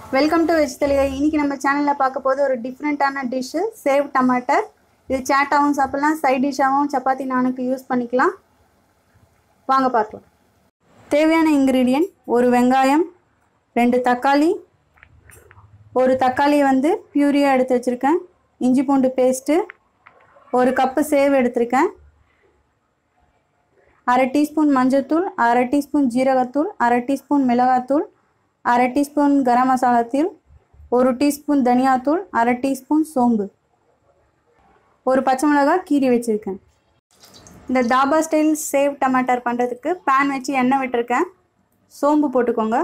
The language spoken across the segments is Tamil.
வெல்கம் டு வெஜ் தெளிகை இன்னைக்கு நம்ம சேனலில் பார்க்க போது ஒரு டிஃப்ரெண்ட்டான டிஷ்ஷு சேவ் டமாட்டர் இது சேட்டாகவும் சாப்பிட்லாம் சைட் டிஷ்ஷாகவும் சப்பாத்தி நானுக்கு யூஸ் பண்ணிக்கலாம் வாங்க பார்க்கலாம் தேவையான இன்க்ரீடியன்ட் ஒரு வெங்காயம் ரெண்டு தக்காளி ஒரு தக்காளி வந்து பியூரியாக எடுத்து வச்சுருக்கேன் இஞ்சி பூண்டு பேஸ்ட்டு ஒரு கப்பு சேவ் எடுத்திருக்கேன் அரை டீஸ்பூன் மஞ்சள்தூள் அரை டீஸ்பூன் ஜீரகத்தூள் அரை டீஸ்பூன் மிளகாத்தூள் அரை டீஸ்பூன் கரம் மசாலா தூள் ஒரு டீஸ்பூன் தனியாத்தூள் அரை டீஸ்பூன் சோம்பு ஒரு பச்சை மிளகாய் கீரி வச்சுருக்கேன் இந்த தாபா ஸ்டைல் சேவ் டமாட்டர் பண்ணுறதுக்கு பேன் வச்சு எண்ணெய் விட்டுருக்கேன் சோம்பு போட்டுக்கோங்க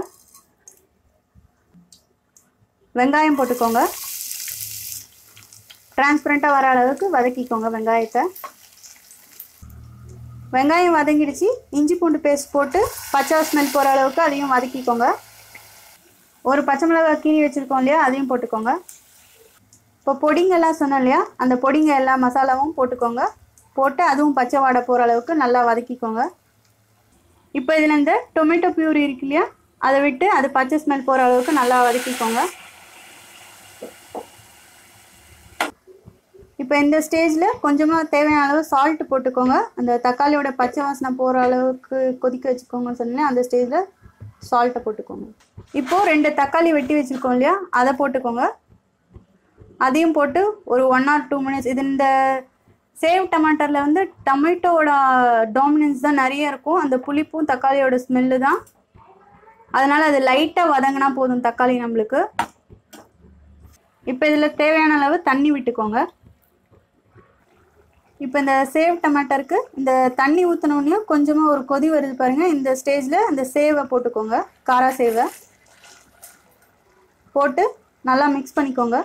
வெங்காயம் போட்டுக்கோங்க டிரான்ஸ்பரண்ட்டாக வர அளவுக்கு வதக்கிக்கோங்க வெங்காயத்தை வெங்காயம் வதங்கிடுச்சு இஞ்சி பூண்டு பேஸ்ட் போட்டு பச்சை ஸ்மெல் போகிற அளவுக்கு அதையும் வதக்கிக்கோங்க ஒரு பச்சை மிளகாய் கீறி வச்சுருக்கோம் இல்லையா அதையும் போட்டுக்கோங்க இப்போ பொடிங்கெல்லாம் சொன்னோம் இல்லையா அந்த பொடிங்க எல்லா மசாலாவும் போட்டுக்கோங்க போட்டு அதுவும் பச்சை வாடை போகிற அளவுக்கு நல்லா வதக்கிக்கோங்க இப்போ இதில் இந்த டொமேட்டோ பியூரி இருக்கு இல்லையா அதை விட்டு அது பச்சை ஸ்மெல் போகிற அளவுக்கு நல்லா வதக்கிக்கோங்க இப்போ இந்த ஸ்டேஜில் கொஞ்சமாக தேவையான அளவு சால்ட் போட்டுக்கோங்க அந்த தக்காளியோட பச்சை வாசனை போகிற அளவுக்கு கொதிக்க வச்சுக்கோங்கன்னு சொன்னேன் அந்த ஸ்டேஜில் சால்ட்டை போட்டுக்கோங்க இப்போது ரெண்டு தக்காளி வெட்டி வச்சுருக்கோம் இல்லையா அதை போட்டுக்கோங்க அதையும் போட்டு ஒரு ஒன் ஆர் டூ மினிட்ஸ் இது இந்த சேவ் டமாட்டரில் வந்து டொமேட்டோவோட டாமினன்ஸ் தான் நிறைய இருக்கும் அந்த புளிப்பும் தக்காளியோட ஸ்மெல்லு தான் அதனால் அது லைட்டாக வதங்கினா போதும் தக்காளி நம்மளுக்கு இப்போ இதில் தேவையான அளவு தண்ணி விட்டுக்கோங்க இப்போ இந்த சேவ் டமாட்டருக்கு இந்த தண்ணி ஊற்றினோடனையும் கொஞ்சமாக ஒரு கொதி வருது பாருங்கள் இந்த ஸ்டேஜில் அந்த சேவை போட்டுக்கோங்க காரா சேவை போட்டு நல்லா மிக்ஸ் பண்ணிக்கோங்க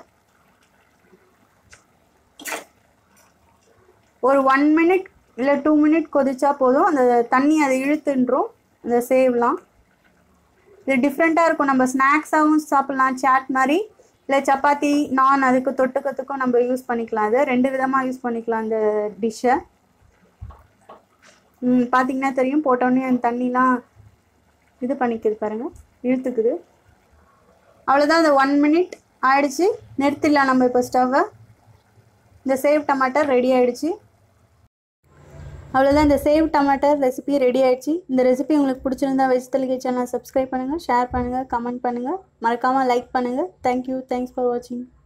ஒரு ஒன் மினிட் இல்லை டூ மினிட் கொதிச்சா போதும் அந்த தண்ணி அதை இழுத்துன்றோம் அந்த சேவ்லாம் இது டிஃப்ரெண்ட்டாக இருக்கும் நம்ம ஸ்நாக்ஸாகவும் சாப்பிட்லாம் சாட் மாதிரி இல்லை சப்பாத்தி நான் அதுக்கு தொட்டுக்கிறதுக்கும் நம்ம யூஸ் பண்ணிக்கலாம் அது ரெண்டு விதமாக யூஸ் பண்ணிக்கலாம் இந்த டிஷ்ஷை பார்த்தீங்கன்னா தெரியும் போட்டோன்னே அந்த தண்ணிலாம் இது பண்ணிக்குது பாருங்கள் இழுத்துக்குது அவ்வளோதான் அந்த ஒன் மினிட் ஆயிடுச்சு நிறுத்திடலாம் நம்ம இப்போ ஸ்டவ்வை இந்த சேவ் டமாட்டர் ரெடி ஆயிடுச்சு அவ்வளோதான் இந்த சேவ் டமாட்டர் ரெசிபி ரெடி ஆயிடுச்சு இந்த ரெசிபி உங்களுக்கு பிடிச்சிருந்தா வெஜ் தெலுங்கு சேனல் சப்ஸ்கிரைப் பண்ணுங்கள் ஷேர் பண்ணுங்கள் கமெண்ட் பண்ணுங்கள் மறக்காமல் லைக் பண்ணுங்கள் தேங்க்யூ தேங்க்ஸ் ஃபார் வாட்சிங்